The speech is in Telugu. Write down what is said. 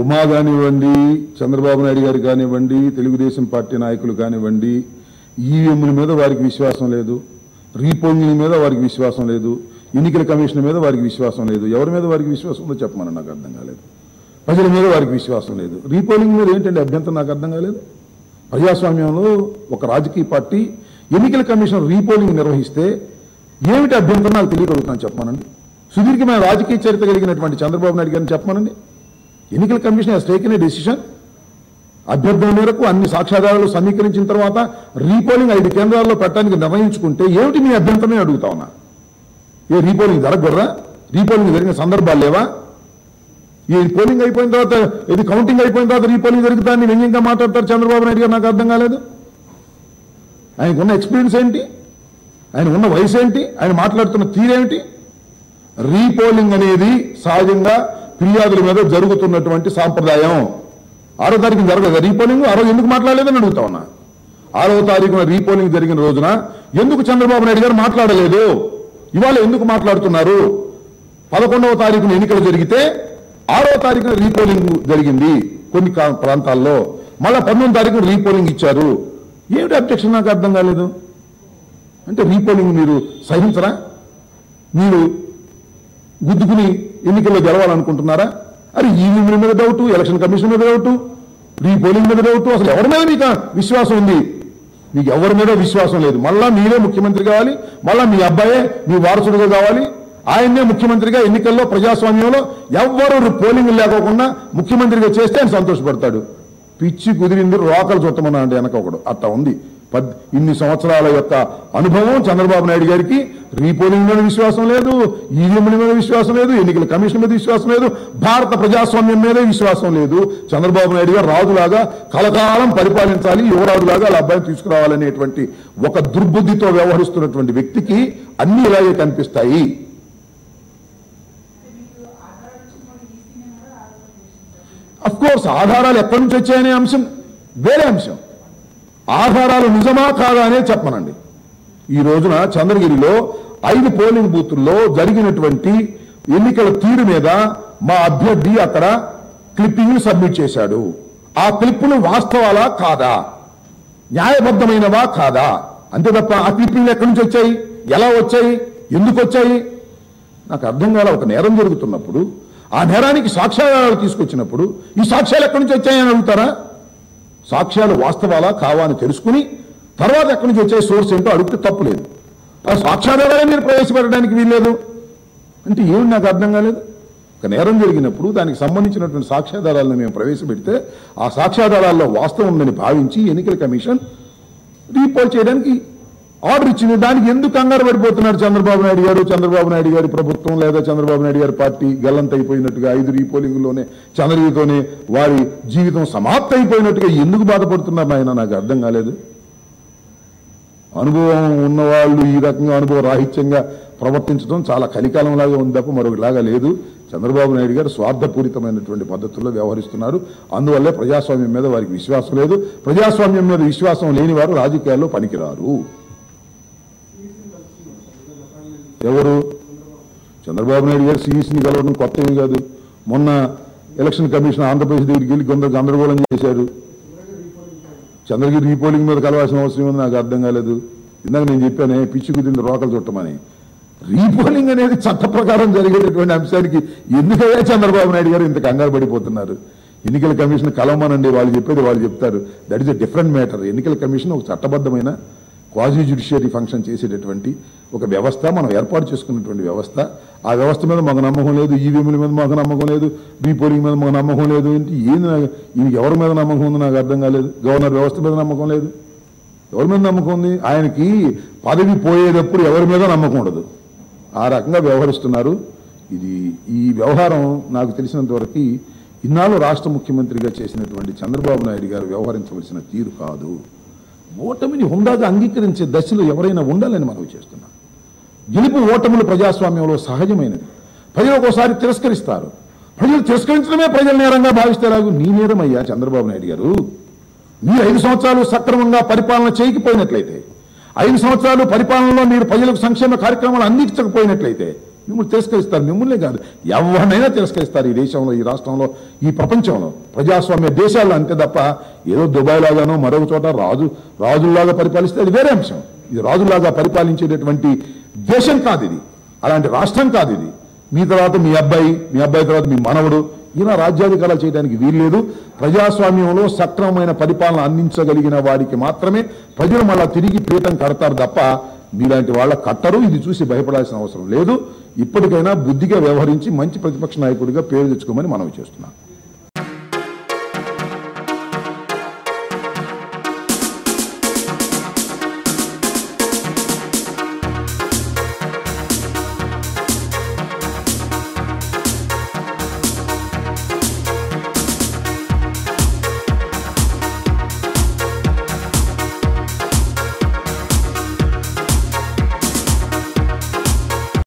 ఉమా కానివ్వండి చంద్రబాబు నాయుడు గారు కానివ్వండి తెలుగుదేశం పార్టీ నాయకులు కానివ్వండి ఈవీఎంల మీద వారికి విశ్వాసం లేదు రీపోలింగ్ మీద వారికి విశ్వాసం లేదు ఎన్నికల కమిషన్ మీద వారికి విశ్వాసం లేదు ఎవరి మీద వారికి విశ్వాసం ఉందో చెప్పమని నాకు అర్థం కాలేదు ప్రజల మీద వారికి విశ్వాసం లేదు రీపోలింగ్ మీద ఏంటంటే అభ్యంతరం నాకు అర్థం కాలేదు ప్రజాస్వామ్యంలో ఒక రాజకీయ పార్టీ ఎన్నికల కమిషన్ రీపోలింగ్ నిర్వహిస్తే ఏమిటి అభ్యంతరం నాకు తెలియగలుగుతాను చెప్పమనండి సుదీర్ఘమైన రాజకీయ చరిత్ర కలిగినటువంటి చంద్రబాబు నాయుడు గారిని చెప్పమనండి ఎన్నికల commission he's taken a decision అభ్యర్థుల మేరకు అన్ని సాక్ష్యాధారాలు సమీకరించిన తర్వాత రీపోలింగ్ ఐదు కేంద్రాల్లో పెట్టడానికి నిర్ణయించుకుంటే ఏమిటి మీ అభ్యంతరమే అడుగుతా ఉన్నా ఏ రీపోలింగ్ జరగకూడదా రీపోలింగ్ జరిగిన సందర్భాలు లేవా ఈ పోలింగ్ అయిపోయిన తర్వాత ఇది కౌంటింగ్ అయిపోయిన తర్వాత రీపోలింగ్ జరుగుతాన్ని వ్యంగ్యంగా మాట్లాడతారు చంద్రబాబు నాయుడు గారు నాకు అర్థం కాలేదు ఆయనకున్న ఎక్స్పీరియన్స్ ఏంటి ఆయన ఉన్న వయసు ఏంటి ఆయన మాట్లాడుతున్న తీరేమిటి రీపోలింగ్ అనేది సహజంగా ఫిర్యాదుల మీద జరుగుతున్నటువంటి సాంప్రదాయం ఆరో తారీఖున జరగదు రీపోలింగ్ ఆ రోజు ఎందుకు మాట్లాడలేదని అడుగుతా ఉన్నా ఆరో తారీఖున రీపోలింగ్ జరిగిన రోజున ఎందుకు చంద్రబాబు నాయుడు గారు మాట్లాడలేదు ఇవాళ ఎందుకు మాట్లాడుతున్నారు పదకొండవ తారీఖున ఎన్నికలు జరిగితే ఆరో తారీఖున రీపోలింగ్ జరిగింది కొన్ని కా- ప్రాంతాల్లో మళ్ళా పంతొమ్మిది తారీఖున రీపోలింగ్ ఇచ్చారు ఏమిటి అబ్జెక్షన్ నాకు అర్థం కాలేదు అంటే రీపోలింగ్ మీరు సహించరా మీరు గుద్దుకుని ఎన్నికల్లో గెలవాలనుకుంటున్నారా అరే ఈవీఎంల మీద డౌట్ ఎలక్షన్ కమిషన్ మీద డౌట్ రీపోలింగ్ మీద డౌట్ అసలు ఎవరి మీద మీకు విశ్వాసం ఉంది మీకు ఎవరి మీద విశ్వాసం లేదు మళ్ళా మీరే ముఖ్యమంత్రి కావాలి మళ్ళా మీ అబ్బాయే మీ వారసుడుగా కావాలి ఆయన్నే ముఖ్యమంత్రిగా ఎన్నికల్లో ప్రజాస్వామ్యంలో ఎవ్వరు పోలింగ్ లేకోకుండా ముఖ్యమంత్రిగా చేస్తే ఆయన సంతోషపడతాడు పిచ్చి కుదిరింది రోకలు చుట్టమన్నా అంటే వెనక ఒకడు అట్లా ఉంది పద్ ఇన్ని సంవత్సరాల యొక్క అనుభవం చంద్రబాబు నాయుడు గారికి రీపోలింగ్ మీద విశ్వాసం లేదు ఈవీఎంల మీద విశ్వాసం లేదు ఎన్నికల కమిషన్ మీద విశ్వాసం లేదు భారత ప్రజాస్వామ్యం మీదే విశ్వాసం లేదు చంద్రబాబు నాయుడు గారు రాజులాగా కలకాలం పరిపాలించాలి యువరాజులాగా వాళ్ళ అబ్బాయిని తీసుకురావాలనేటువంటి ఒక దుర్బుద్ధితో వ్యవహరిస్తున్నటువంటి వ్యక్తికి అన్ని ఇలాగే కనిపిస్తాయి అఫ్ కోర్స్ ఆధారాలు ఎక్కడి నుంచి వచ్చాయనే అంశం వేరే అంశం ఆధారాలు నిజమా కాదా అనే చెప్పమనండి ఈ రోజున చంద్రగిరిలో ఐదు పోలింగ్ బూతుల్లో జరిగినటువంటి ఎన్నికల తీరు మీద మా అభ్యర్థి అక్కడ క్లిప్పింగ్ సబ్మిట్ చేశాడు ఆ క్లిప్పులు వాస్తవాలా కాదా న్యాయబద్ధమైనవా కాదా అంతే తప్ప ఆ క్లిప్పింగ్లు ఎక్కడి నుంచి వచ్చాయి ఎలా వచ్చాయి ఎందుకు వచ్చాయి నాకు అర్థం కాల ఒక నేరం జరుగుతున్నప్పుడు ఆ నేరానికి సాక్ష్యాధారాలు తీసుకొచ్చినప్పుడు ఈ సాక్ష్యాలు ఎక్కడి నుంచి వచ్చాయని అడుగుతారా సాక్ష్యాలు వాస్తవాలా కావా అని తెలుసుకుని తర్వాత ఎక్కడి నుంచి వచ్చే సోర్స్ ఏంటో అడిగితే తప్పు లేదు ఆ సాక్ష్యాధారాలే మీరు ప్రవేశపెట్టడానికి వీల్లేదు అంటే ఏమి నాకు అర్థం కాలేదు ఒక నేరం జరిగినప్పుడు దానికి సంబంధించినటువంటి సాక్ష్యాధారాలను మేము ప్రవేశపెడితే ఆ సాక్ష్యాధారాల్లో వాస్తవం ఉందని భావించి ఎన్నికల కమిషన్ రీపోల్ చేయడానికి ఆర్డర్ ఇచ్చింది దానికి ఎందుకు కంగారు పడిపోతున్నారు చంద్రబాబు నాయుడు గారు చంద్రబాబు నాయుడు గారి ప్రభుత్వం లేదా చంద్రబాబు నాయుడు గారి పార్టీ గల్లంత అయిపోయినట్టుగా ఐదు రీపోలింగ్లోనే చంద్రగిరితోనే వారి జీవితం సమాప్త అయిపోయినట్టుగా ఎందుకు బాధపడుతున్నారు ఆయన నాకు అర్థం కాలేదు అనుభవం ఉన్నవాళ్ళు ఈ రకంగా అనుభవ రాహిత్యంగా ప్రవర్తించడం చాలా కలికాలంలాగా ఉంది తప్ప మరొకలాగా లేదు చంద్రబాబు నాయుడు గారు స్వార్థపూరితమైనటువంటి పద్ధతుల్లో వ్యవహరిస్తున్నారు అందువల్లే ప్రజాస్వామ్యం మీద వారికి విశ్వాసం లేదు ప్రజాస్వామ్యం మీద విశ్వాసం లేని వారు రాజకీయాల్లో పనికిరారు ఎవరు చంద్రబాబు నాయుడు గారు సిఈసిని కలవడం కొత్త ఏం కాదు మొన్న ఎలక్షన్ కమిషన్ ఆంధ్రప్రదేశ్ దగ్గరికి వెళ్ళి కొంత గందరగోళం చేశారు చంద్రగిరి రీపోలింగ్ మీద కలవాల్సిన అవసరం ఉంది నాకు అర్థం కాలేదు ఇందాక నేను చెప్పానే పిచ్చి కుదింది రోకలు చుట్టమని రీపోలింగ్ అనేది చట్ట ప్రకారం జరిగేటటువంటి అంశానికి ఎందుకయ్యా చంద్రబాబు నాయుడు గారు ఇంత కంగారు పడిపోతున్నారు ఎన్నికల కమిషన్ కలవమనండి వాళ్ళు చెప్పేది వాళ్ళు చెప్తారు that is a different matter ఎన్నికల కమిషన్ ఒక చట్టబద్ధమైన క్వాజీ జ్యుడిషియరీ ఫంక్షన్ చేసేటటువంటి ఒక వ్యవస్థ మనం ఏర్పాటు చేసుకున్నటువంటి వ్యవస్థ ఆ వ్యవస్థ మీద మాకు నమ్మకం లేదు ఈవీఎంల మీద మాకు నమ్మకం లేదు రీపోలింగ్ మీద మాకు నమ్మకం లేదు ఏంటి ఏంది నాకు ఈయనకి ఎవరి మీద నమ్మకం ఉంది నాకు అర్థం కాలేదు గవర్నర్ వ్యవస్థ మీద నమ్మకం లేదు ఎవరి మీద నమ్మకం ఉంది ఆయనకి పదవి పోయేటప్పుడు ఎవరి మీద నమ్మకం ఉండదు ఆ రకంగా వ్యవహరిస్తున్నారు ఇది ఈ వ్యవహారం నాకు తెలిసినంత వరకు ఇన్నాళ్ళు రాష్ట్ర ముఖ్యమంత్రిగా చేసినటువంటి చంద్రబాబు నాయుడు గారు వ్యవహరించవలసిన తీరు కాదు ఓటమిని హుందాగా అంగీకరించే దశలో ఎవరైనా ఉండాలని మనవి చేస్తున్నాం గెలుపు ఓటములు ప్రజాస్వామ్యంలో సహజమైనది ప్రజలు ఒక్కోసారి తిరస్కరిస్తారు ప్రజలు తిరస్కరించడమే ప్రజల నేరంగా భావిస్తే రాగు నీ నేరమయ్యా చంద్రబాబు నాయుడు గారు మీరు ఐదు సంవత్సరాలు సక్రమంగా పరిపాలన చేయకపోయినట్లయితే ఐదు సంవత్సరాలు పరిపాలనలో మీరు ప్రజలకు సంక్షేమ కార్యక్రమాలు అందించకపోయినట్లయితే మిమ్మల్ని తిరస్కరిస్తారు మిమ్మల్నే కాదు ఎవరినైనా తిరస్కరిస్తారు ఈ దేశంలో ఈ రాష్ట్రంలో ఈ ప్రపంచంలో ప్రజాస్వామ్య దేశాల్లో అంతే తప్ప ఏదో దుబాయ్ లాగానో మరొక చోట రాజు రాజుల్లాగా పరిపాలిస్తే అది వేరే అంశం ఇది రాజుల్లాగా పరిపాలించేటటువంటి దేశం కాదు ఇది అలాంటి రాష్ట్రం కాదు ఇది మీ తర్వాత మీ అబ్బాయి మీ అబ్బాయి తర్వాత మీ మనవడు ఇలా రాజ్యాధికారాలు చేయడానికి వీల్లేదు ప్రజాస్వామ్యంలో సక్రమమైన పరిపాలన అందించగలిగిన వాడికి మాత్రమే ప్రజలు మళ్ళా తిరిగి పీఠం కడతారు తప్ప మీలాంటి వాళ్ళ కట్టరు ఇది చూసి భయపడాల్సిన అవసరం లేదు ఇప్పటికైనా బుద్ధిగా వ్యవహరించి మంచి ప్రతిపక్ష నాయకుడిగా పేరు తెచ్చుకోమని మనవి చేస్తున్నాను